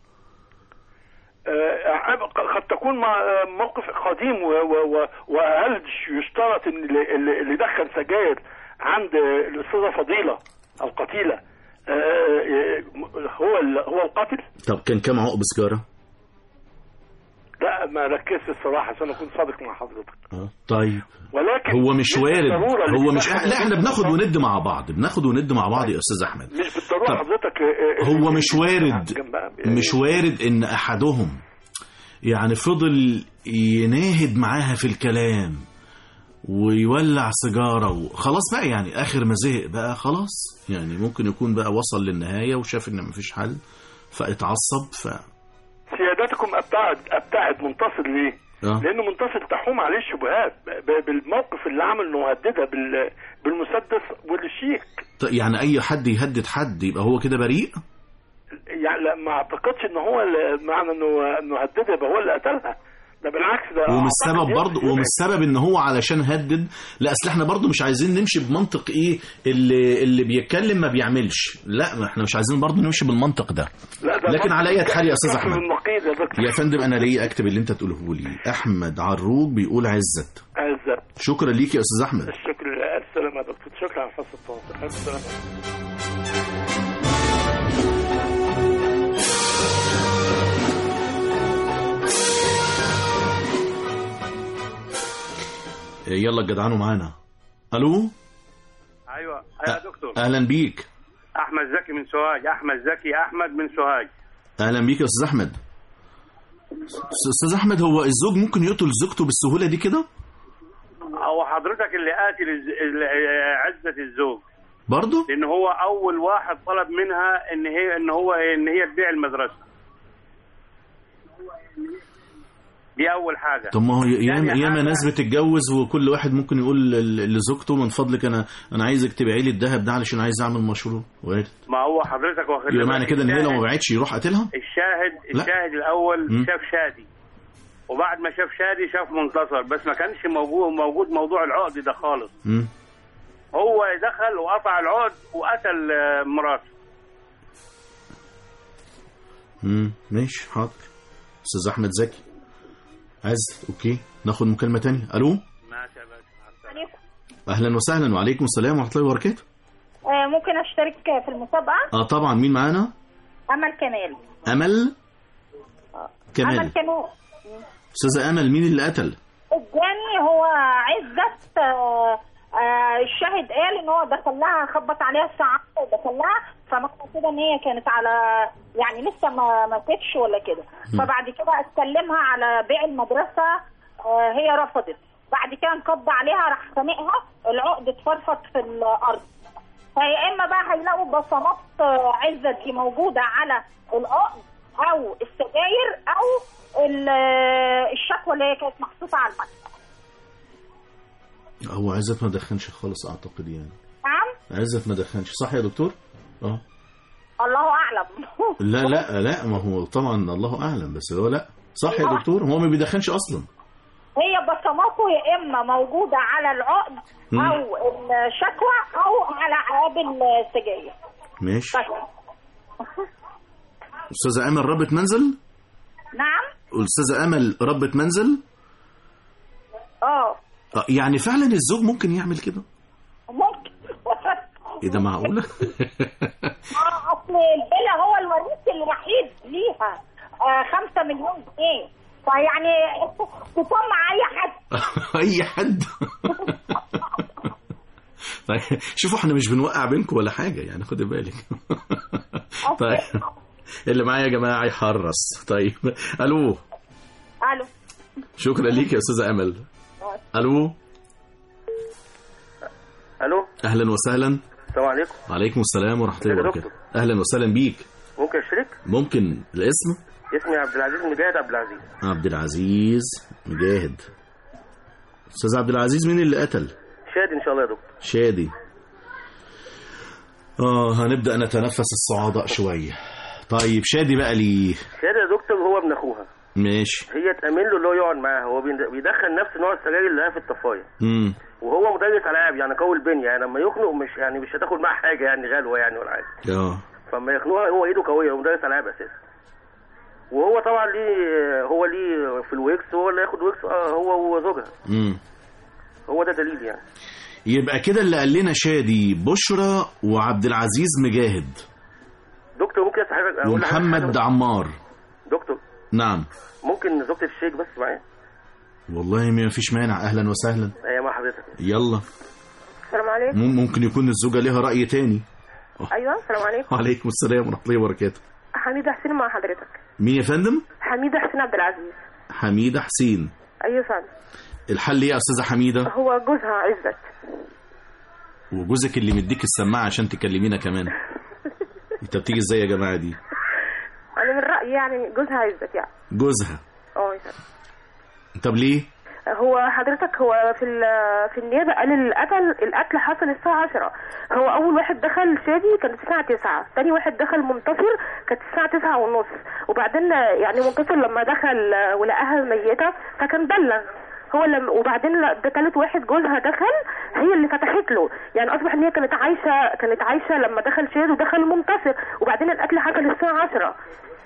آه، قد تكون مع- موقف قديم و- و- و- وهل يشترط ان اللي- اللي اللي دخل سجاير عند الاستاذه فضيله القتيله آه، آه، هو ال- هو القاتل؟ طب كان كام عقب سجاره لا ما ركزت الصراحه عشان اكون صادق مع حضرتك اه طيب ولكن هو مش وارد بالضرورة اللي هو مش بيدخل لا احنا بناخد وند مع بعض بناخد وند مع بعض يا استاذ احمد مش بالضروره طب حضرتك آه، آه، هو مش وارد جنبها. مش وارد ان احدهم يعني فضل يناهد معاها في الكلام ويولع سيجاره وخلاص بقى يعني اخر ما زهق بقى خلاص يعني ممكن يكون بقى وصل للنهايه وشاف ان مفيش حل فاتعصب ف سيادتكم ابتعد ابتعد منتصر ليه؟ آه. لانه منتصر تحوم عليه الشبهات ب- بالموقف اللي عمل انه هددها بال- بالمسدس والشيك ط- يعني اي حد يهدد حد يبقى هو كده بريء يعني لا ما اعتقدش ان هو اللي- معنى انه انه هددها يبقى هو اللي قتلها ده بالعكس ده ومش أعتقد سبب يبقى- برضه ومش سبب ان هو علشان هدد لا اصل احنا برضه مش عايزين نمشي بمنطق ايه اللي اللي بيتكلم ما بيعملش لا ما احنا مش عايزين برضه نمشي بالمنطق ده لا ده لكن على اي حال يا استاذ كفر احمد النقيض يا دكتور يا فندم انا ليه اكتب اللي انت تقوله لي احمد عروج بيقول عزت عزت شكرا ليك يا استاذ احمد الشكر الف سلامه يا دكتور شكرا على حسن التواصل الف سلامه يلا الجدعانوا معانا الو ايوه ايوه يا دكتور اهلا بيك احمد زكي من سوهاج احمد زكي احمد من سوهاج اهلا بيك يا استاذ احمد استاذ احمد هو الزوج ممكن يقتل زوجته بالسهوله دي كده هو حضرتك اللي قاتل الز- اللي- عزة الزوج برضه لان هو اول واحد طلب منها ان هي ان هو ان هي تبيع المدرسه دي اول حاجه طب ما هو ياما تاني ياما حاجة- ناس بتتجوز وكل واحد ممكن يقول ل- لزوجته من فضلك انا انا عايزك تبيعي لي الذهب ده علشان عايز اعمل مشروع وارد ما هو حضرتك واخد يبقى بالك معنى كده ان هي لو ما الشاهد- باعتش يروح قاتلها الشاهد لا. الشاهد الاول مم. شاف شادي وبعد ما شاف شادي شاف منتصر بس ما كانش موجود موجود موضوع العقد ده خالص مم. هو دخل وقطع العقد وقتل آه، مراته امم ماشي حاضر استاذ احمد زكي عز اوكي ناخد مكالمه تانية الو ماشي يا باشا اهلا وسهلا وعليكم السلام ورحمه الله وبركاته آه، ممكن اشترك في المسابقه اه طبعا مين معانا امل كمال امل كمال امل كمال استاذه امل مين اللي قتل الجاني هو عزت آه، آه، الشاهد قال ان هو دخل لها خبط عليها الساعه ودخل لها فمعنى كده ان هي كانت على يعني لسه ما ماتتش ولا كده فبعد كده استلمها على بيع المدرسه آه، هي رفضت بعد كده انقض عليها راح خانقها العقد اتفرفط في الارض فيا اما بقى هيلاقوا بصمات آه، عزت دي موجوده على العقد او السجاير او ال- آه، الشكوى اللي هي كانت محطوطه على المكتب هو عزت ما دخنش خالص اعتقد يعني نعم عزت ما دخنش صح يا دكتور اه الله اعلم لا لا لا ما هو طبعا الله اعلم بس هو لا صح يا دكتور هو ما بيدخنش اصلا هي بصماته يا اما موجوده على العقد مم. او الشكوى او على عقاب السجاير ماشي بس. استاذه امل ربة منزل نعم استاذه امل ربة منزل اه آه، يعني فعلا الزوج ممكن يعمل كده ممكن ايه ده معقوله اه اصل الفيلا هو الوريث الوحيد ليها آه خمسة مليون جنيه فيعني تطمع اي حد اي حد طيب شوفوا احنا مش بنوقع بينكم ولا حاجه يعني خدي بالك طيب اللي معايا يا جماعه يحرص طيب الو الو شكرا ليك يا استاذه امل الو الو اهلا وسهلا السلام عليكم وعليكم السلام ورحمه الله يا وبركاته اهلا وسهلا بيك ممكن اشترك ممكن الاسم اسمي عبد العزيز مجاهد عبد العزيز عبد العزيز مجاهد استاذ عبد العزيز مين اللي قتل شادي ان شاء الله يا دكتور شادي اه هنبدا نتنفس الصعداء شويه طيب شادي بقى ليه شادي يا دكتور هو ابن اخوها ماشي هي تأمن له اللي هو يقعد معاها هو بيد- بيدخل نفس نوع السجاير اللي هي في الطفايه امم وهو مدرس العاب يعني قوي البنيه يعني لما يخنق مش يعني مش هتاخد معاه حاجه يعني غلوه يعني ولا حاجه اه فلما يخنقها هو ايده قويه هو مدرس العاب اساسا وهو طبعا ليه هو ليه في الويكس هو اللي ياخد ويكس اه هو وزوجها امم هو ده دليل يعني يبقى كده اللي قال لنا شادي بشرى وعبد العزيز مجاهد دكتور ممكن اسال حضرتك اقول لحضرتك حاجة ومحمد بس؟ عمار دكتور نعم ممكن زوجة الشيخ بس معايا والله ما فيش مانع اهلا وسهلا ايوه مع حضرتك يلا السلام عليكم مم- ممكن يكون الزوجه ليها راي تاني ايوه السلام عليكم وعليكم السلام ورحمه الله وبركاته حميده حسين مع حضرتك مين يا فندم حميده حسين عبد العزيز حميده حسين ايوه فندم الحل ايه يا استاذه حميده هو جوزها عزت وجوزك اللي مديك السماعه عشان تكلمينا كمان انت بتيجي ازاي يا جماعه دي انا من رايي يعني جوزها عزت يعني جوزها اه يا فندم. طب ليه هو حضرتك هو في ال- في النيابه قال القتل القتل حصل الساعه 10 هو اول واحد دخل شادي كانت الساعه 9 تاني واحد دخل منتصر كانت الساعه 9 ونص وبعدين يعني منتصر لما دخل ولقاها ميته فكان بلغ هو لما وبعدين لا- ده تالت واحد جوزها دخل هي اللي فتحت له يعني اصبح ان هي كانت عايشه كانت عايشه لما دخل شادي ودخل منتصر وبعدين القتل حصل الساعه 10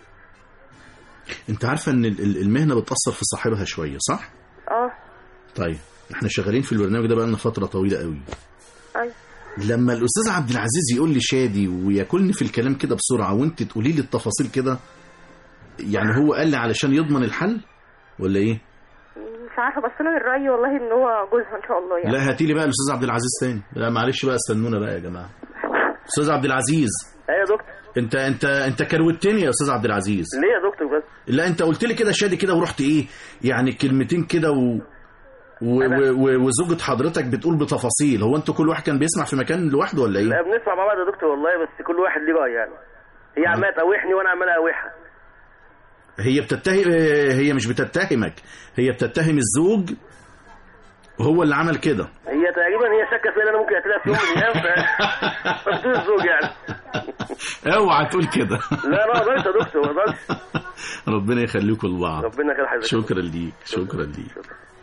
انت عارفه ان ال- ال- المهنه بتاثر في صاحبها شويه صح اه طيب احنا شغالين في البرنامج ده بقالنا فتره طويله قوي ايوه لما الاستاذ عبد العزيز يقول لي شادي وياكلني في الكلام كده بسرعه وانت تقولي لي التفاصيل كده يعني هو قال لي علشان يضمن الحل ولا ايه مش عارفه بس انا من رايي والله ان هو جوزها ان شاء الله يعني لا هاتي لي بقى الاستاذ عبد العزيز تاني لا معلش بقى استنونا بقى يا جماعه استاذ عبد العزيز ايوه يا دكتور انت انت انت كروتني يا استاذ عبد العزيز ليه يا دكتور بس لا انت قلت لي كده شادي كده ورحت ايه يعني كلمتين كده و... و... و... و... وزوجة حضرتك بتقول بتفاصيل هو انتوا كل واحد كان بيسمع في مكان لوحده ولا لا ايه بنسمع مع بعض يا دكتور والله بس كل واحد ليه راي يعني هي عماله تقاوحني وانا عمال اقاوحها هي بتتهم هي مش بتتهمك هي بتتهم الزوج هو اللي عمل كده هي تقريبا هي شاكه فيا إن انا ممكن اقتلها في يوم من الايام ف فبتقول الزوج يعني اوعى تقول كده لا ما اقدرش يا دكتور ما اقدرش ربنا يخليكم لبعض ربنا يخلي حضرتك شكرا ليك شكرا ليك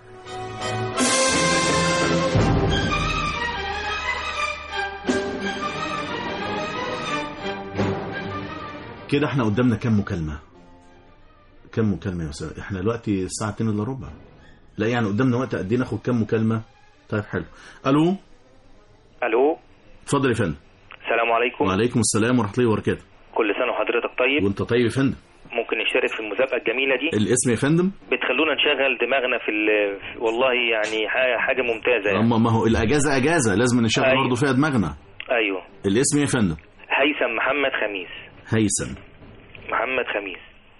كده احنا قدامنا كام مكالمة كام مكالمة يا استاذ احنا دلوقتي الساعة 2 الا ربع لا يعني قدامنا وقت قد ايه ناخد كام مكالمة طيب حلو الو الو اتفضل يا فندم السلام عليكم وعليكم السلام ورحمة الله وبركاته كل سنه وحضرتك طيب وانت طيب يا فندم ممكن نشارك في المسابقه الجميله دي الاسم يا فندم بتخلونا نشغل دماغنا في ال- في- والله يعني ح- حاجه ممتازه يعني. اما ما هو الاجازة اجازة لازم نشغل أيوة. برضه فيها دماغنا ايوه الاسم يا فندم هيثم محمد خميس هيثم محمد خميس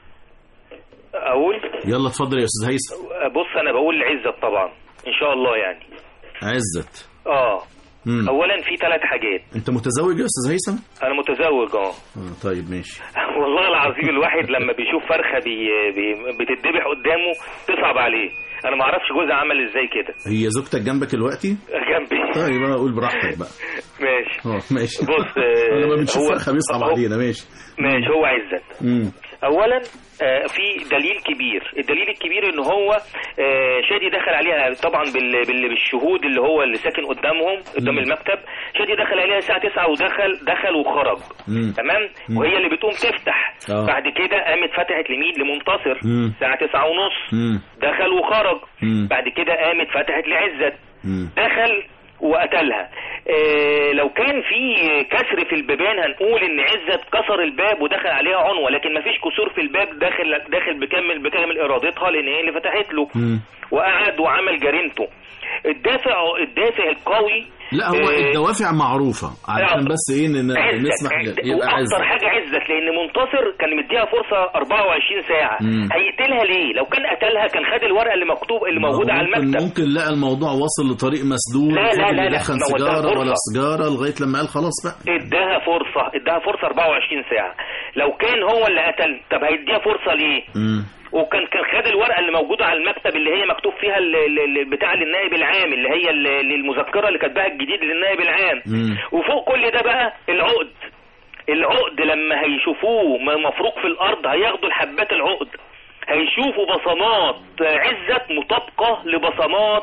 اقول يلا اتفضل يا استاذ هيثم بص انا بقول لعزت طبعا ان شاء الله يعني عزت اه مم. اولا في ثلاث حاجات انت متزوج يا استاذ هيثم انا متزوج اه آه طيب ماشي والله العظيم الواحد لما بيشوف فرخه بي بي بتتذبح قدامه تصعب عليه انا ما اعرفش جوزها عمل ازاي كده هي زوجتك جنبك دلوقتي جنبي طيب انا اقول براحتك بقى ماشي اه ماشي بص آه، لما بنشوف هو- فرخه بيصعب هو- علينا ماشي ماشي هو عزت امم اولا آه، في دليل كبير الدليل الكبير ان هو آه، شادي دخل عليها طبعا بال- بال- بالشهود اللي هو اللي ساكن قدامهم قدام المكتب شادي دخل عليها الساعه 9 ودخل دخل وخرج مم. تمام مم. وهي اللي بتقوم تفتح آه. بعد كده قامت فتحت لمين لمنتصر مم. الساعه 9 ونص مم. دخل وخرج مم. بعد كده قامت فتحت لعزت مم. دخل وقتلها إيه لو كان في كسر في البيبان هنقول ان عزت كسر الباب ودخل عليها عنوه لكن مفيش كسور في الباب داخل داخل بكامل بكامل ارادتها لان هي اللي فتحت له مم. وقعد وعمل جريمته الدافع الدافع القوي لا هو آه، الدوافع معروفه علشان بس ايه ن- عزت نسمح ل- يبقى واكتر عزت حاجه عزت لان منتصر كان مديها فرصه 24 ساعه مم. هيقتلها ليه لو كان قتلها كان خد الورقه اللي مكتوب اللي ما هو موجوده على ممكن المكتب ممكن لقى الموضوع وصل لطريق مسدود لا، لا، فضل لا، لا، يدخن ما هو ده سيجاره ولا فرصة. سيجاره لغايه لما قال خلاص بقى اداها فرصه اداها فرصه 24 ساعه لو كان هو اللي قتل طب هيديها فرصه ليه مم. وكان كان خد الورقه اللي موجوده على المكتب اللي هي مكتوب فيها ال- ال- ال- بتاع للنائب العام اللي هي ال- المذكره اللي كاتباها الجديد للنائب العام مم. وفوق كل ده بقى العقد العقد لما هيشوفوه م- مفروق في الارض هياخدوا الحبات العقد هيشوفوا بصمات عزت مطابقه لبصمات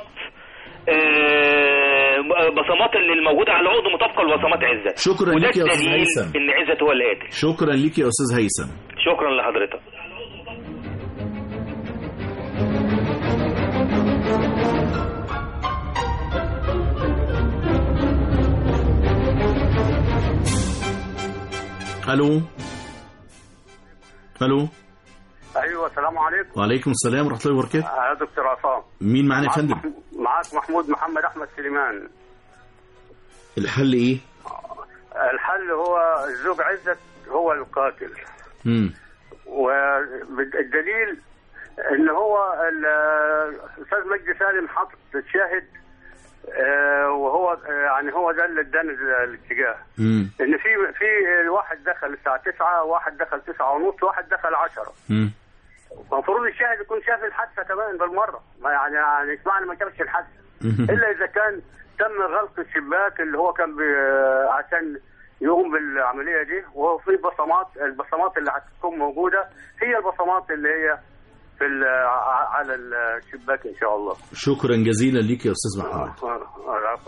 آه، بصمات اللي الموجوده على العقد مطابقه لبصمات عزت شكرا وده ليك يا أستاذ الدليل هيثم. ان عزت هو اللي قاتل شكرا ليك يا استاذ هيثم شكرا لحضرتك الو الو ايوه السلام عليكم وعليكم السلام ورحمه الله وبركاته آه، يا دكتور عصام مين معانا يا معاك فندم مح- معاك محمود محمد احمد سليمان الحل ايه الحل هو الزوج عزت هو القاتل امم والدليل ان هو ال- الاستاذ مجدي سالم حاطط شاهد آه، وهو آه، يعني هو ده اللي ادانا ال- الاتجاه امم ان في في واحد دخل الساعه 9 واحد دخل 9 ونص واحد دخل 10 امم المفروض الشاهد يكون شاف الحادثه كمان بالمره ما يعني يعني اسمعني ما شافش الحادثه الا اذا كان تم غلق الشباك اللي هو كان بي عشان يقوم بالعمليه دي وهو في بصمات البصمات اللي هتكون موجوده هي البصمات اللي هي في ال- ع- على الشباك ان شاء الله شكرا جزيلا ليك يا استاذ محمود آه، العفو.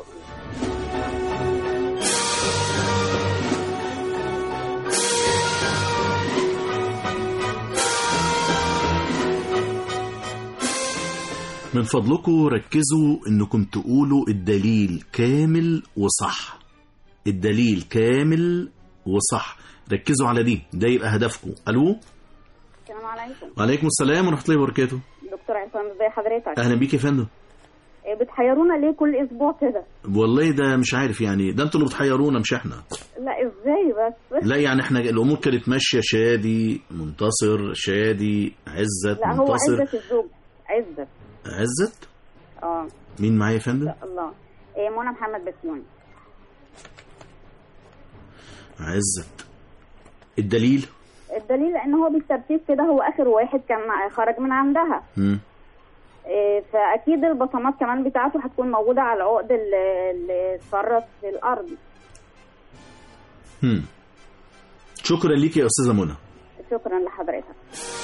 من فضلكم ركزوا انكم تقولوا الدليل كامل وصح الدليل كامل وصح ركزوا على دي ده يبقى هدفكم الو السلام عليكم وعليكم السلام ورحمه الله وبركاته دكتور عصام ازي حضرتك اهلا بيك يا فندم إيه، بتحيرونا ليه كل اسبوع كده والله ده مش عارف يعني ده انتوا اللي بتحيرونا مش احنا لا ازاي بس لا يعني احنا الامور كانت ماشيه شادي منتصر شادي عزت لا هو منتصر عزت الزوج عزت عزت اه مين معايا يا فندم الله إيه منى محمد بسيوني عزت الدليل الدليل ان هو بالترتيب كده هو اخر واحد كان خرج من عندها مم. إيه، فاكيد البصمات كمان بتاعته هتكون موجوده على العقد اللي اللي اتفرط في الارض مم. شكرا ليك يا استاذه منى شكرا لحضرتك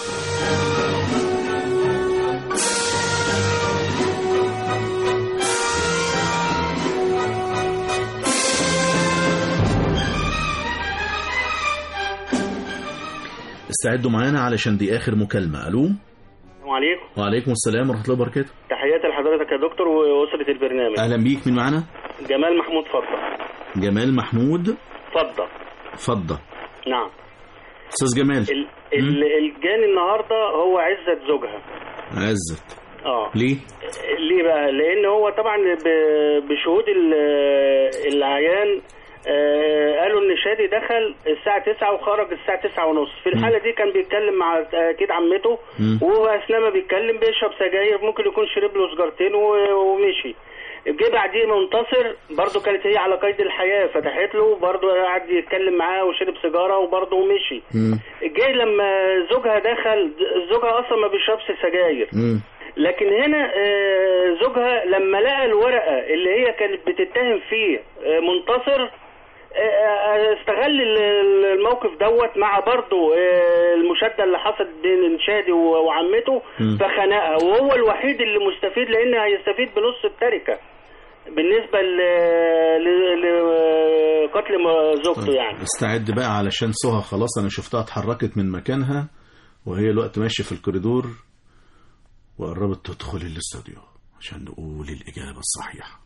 استعدوا معانا علشان دي اخر مكالمه الو السلام عليكم وعليكم السلام ورحمه الله وبركاته تحياتي لحضرتك يا دكتور واسره البرنامج اهلا بيك مين معانا جمال محمود فضه جمال محمود فضه فضه نعم استاذ جمال ال- ال- الجاني النهارده هو عزت زوجها عزت اه ليه ليه بقى لان هو طبعا ب- بشهود ال- العيان آه، قالوا ان شادي دخل الساعة 9 وخرج الساعة 9 ونص في الحالة دي كان بيتكلم مع اكيد عمته مم. واثناء ما بيتكلم بيشرب سجاير ممكن يكون شرب له سجارتين و- ومشي جه بعديه منتصر برضه كانت هي على قيد الحياة فتحت له برضه قعد يتكلم معاه وشرب سيجارة وبرضه مشي جه لما زوجها دخل زوجها اصلا ما بيشربش سجاير لكن هنا آه، زوجها لما لقى الورقة اللي هي كانت بتتهم فيه آه، منتصر آه، استغل ال- الموقف دوت مع برضه آه، المشادة اللي حصلت بين شادي و- وعمته مم. فخنقها وهو الوحيد اللي مستفيد لان هيستفيد بنص التركة بالنسبة ل- ل- لقتل م- زوجته يعني استعد بقى علشان سهى خلاص انا شفتها اتحركت من مكانها وهي الوقت ماشيه في الكوريدور وقربت تدخل الاستوديو عشان نقول الاجابه الصحيحه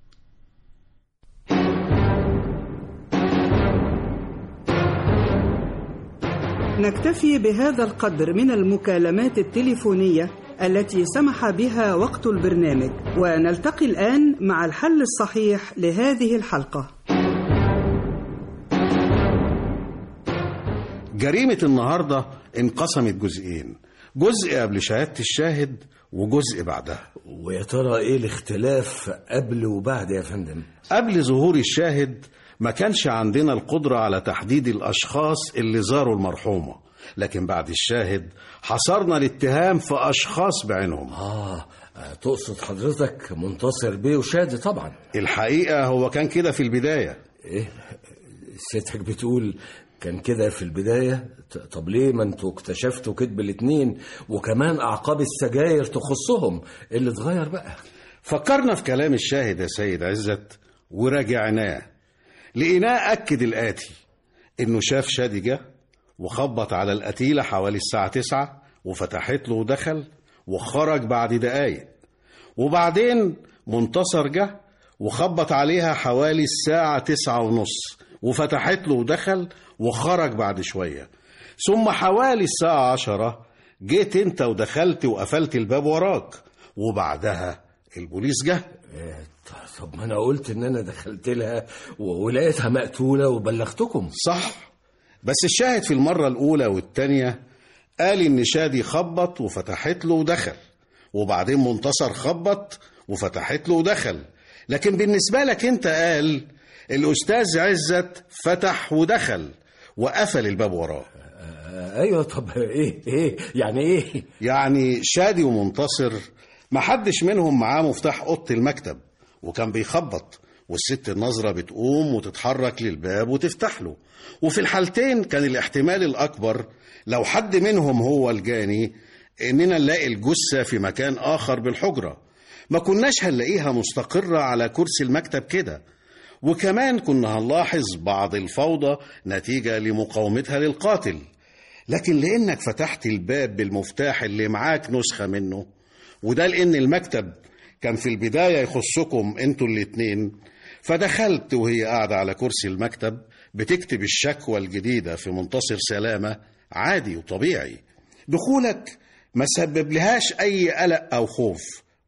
نكتفي بهذا القدر من المكالمات التليفونية التي سمح بها وقت البرنامج ونلتقي الآن مع الحل الصحيح لهذه الحلقة جريمة النهاردة انقسمت جزئين جزء قبل شهادة الشاهد وجزء بعدها ويا ترى ايه الاختلاف قبل وبعد يا فندم قبل ظهور الشاهد ما كانش عندنا القدرة على تحديد الأشخاص اللي زاروا المرحومة لكن بعد الشاهد حصرنا الاتهام في أشخاص بعينهم آه تقصد حضرتك منتصر بيه وشادي طبعا الحقيقة هو كان كده في البداية ايه سيادتك بتقول كان كده في البداية ط- طب ليه ما انتوا اكتشفتوا كذب الاتنين وكمان أعقاب السجاير تخصهم اللي اتغير بقى فكرنا في كلام الشاهد يا سيد عزت وراجعناه لقيناه أكد الآتي إنه شاف شادي جه وخبط على القتيلة حوالي الساعة تسعة وفتحت له ودخل وخرج بعد دقايق وبعدين منتصر جه وخبط عليها حوالي الساعة تسعة ونص وفتحت له ودخل وخرج بعد شوية ثم حوالي الساعة عشرة جيت انت ودخلت وقفلت الباب وراك وبعدها البوليس جه طب ما انا قلت ان انا دخلت لها و- ولقيتها مقتولة وبلغتكم صح بس الشاهد في المرة الأولى والتانية قال إن شادي خبط وفتحت له ودخل وبعدين منتصر خبط وفتحت له ودخل لكن بالنسبة لك أنت قال الأستاذ عزت فتح ودخل وقفل الباب وراه ايوه طب ايه ايه يعني ايه يعني شادي ومنتصر محدش منهم معاه مفتاح اوضه المكتب وكان بيخبط والست النظرة بتقوم وتتحرك للباب وتفتح له وفي الحالتين كان الاحتمال الأكبر لو حد منهم هو الجاني إننا نلاقي الجثة في مكان آخر بالحجرة ما كناش هنلاقيها مستقرة على كرسي المكتب كده وكمان كنا هنلاحظ بعض الفوضى نتيجة لمقاومتها للقاتل لكن لأنك فتحت الباب بالمفتاح اللي معاك نسخة منه وده لأن المكتب كان في البداية يخصكم انتوا الاتنين فدخلت وهي قاعدة على كرسي المكتب بتكتب الشكوى الجديدة في منتصر سلامة عادي وطبيعي دخولك ما سبب لهاش أي قلق أو خوف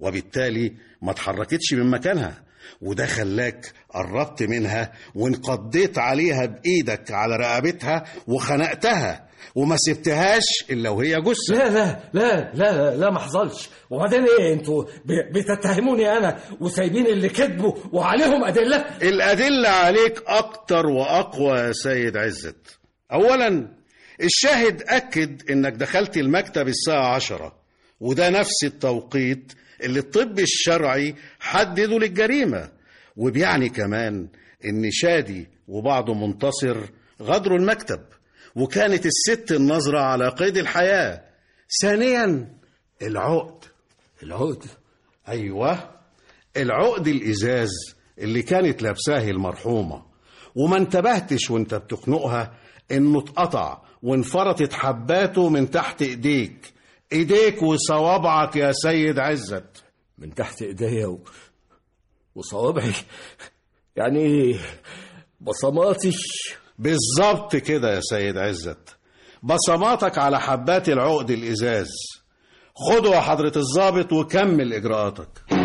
وبالتالي ما اتحركتش من مكانها وده خلاك قربت منها وانقضيت عليها بإيدك على رقبتها وخنقتها وما سبتهاش إلا وهي جثة لا لا لا لا لا ما حصلش وبعدين ايه انتوا ب- بتتهموني انا وسايبين اللي كذبوا وعليهم ادله الأدلة عليك أكتر وأقوى يا سيد عزت أولا الشاهد أكد إنك دخلت المكتب الساعة عشرة وده نفس التوقيت اللي الطب الشرعي حدده للجريمة وبيعني كمان إن شادي وبعضه منتصر غادروا المكتب وكانت الست النظرة على قيد الحياة ثانيا العقد العقد أيوة العقد الإزاز اللي كانت لابساه المرحومة وما انتبهتش وانت بتخنقها انه اتقطع وانفرطت حباته من تحت ايديك ايديك وصوابعك يا سيد عزت من تحت ايديا و... وصوابعي يعني ايه بصماتي بالظبط كده يا سيد عزت بصماتك على حبات العقد الإزاز خده يا حضرة الضابط وكمل إجراءاتك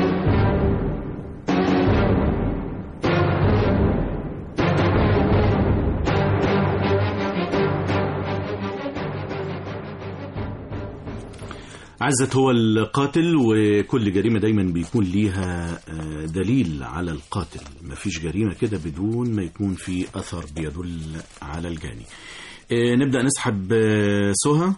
عزت هو القاتل وكل جريمة دايما بيكون ليها آه، دليل على القاتل مفيش جريمة كده بدون ما يكون في أثر بيدل على الجاني آه، نبدأ نسحب آه، سهى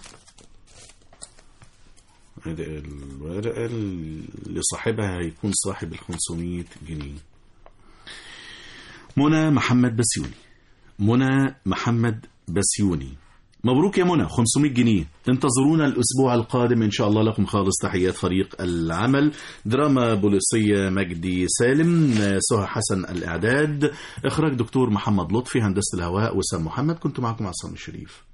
هذا الورقة اللي صاحبها هيكون صاحب ال 500 جنيه منى محمد بسيوني منى محمد بسيوني مبروك يا منى 500 جنيه انتظرونا الأسبوع القادم إن شاء الله لكم خالص تحيات فريق العمل دراما بوليسية مجدي سالم سهى حسن الإعداد إخراج دكتور محمد لطفي هندسة الهواء وسام محمد كنت معكم عصام الشريف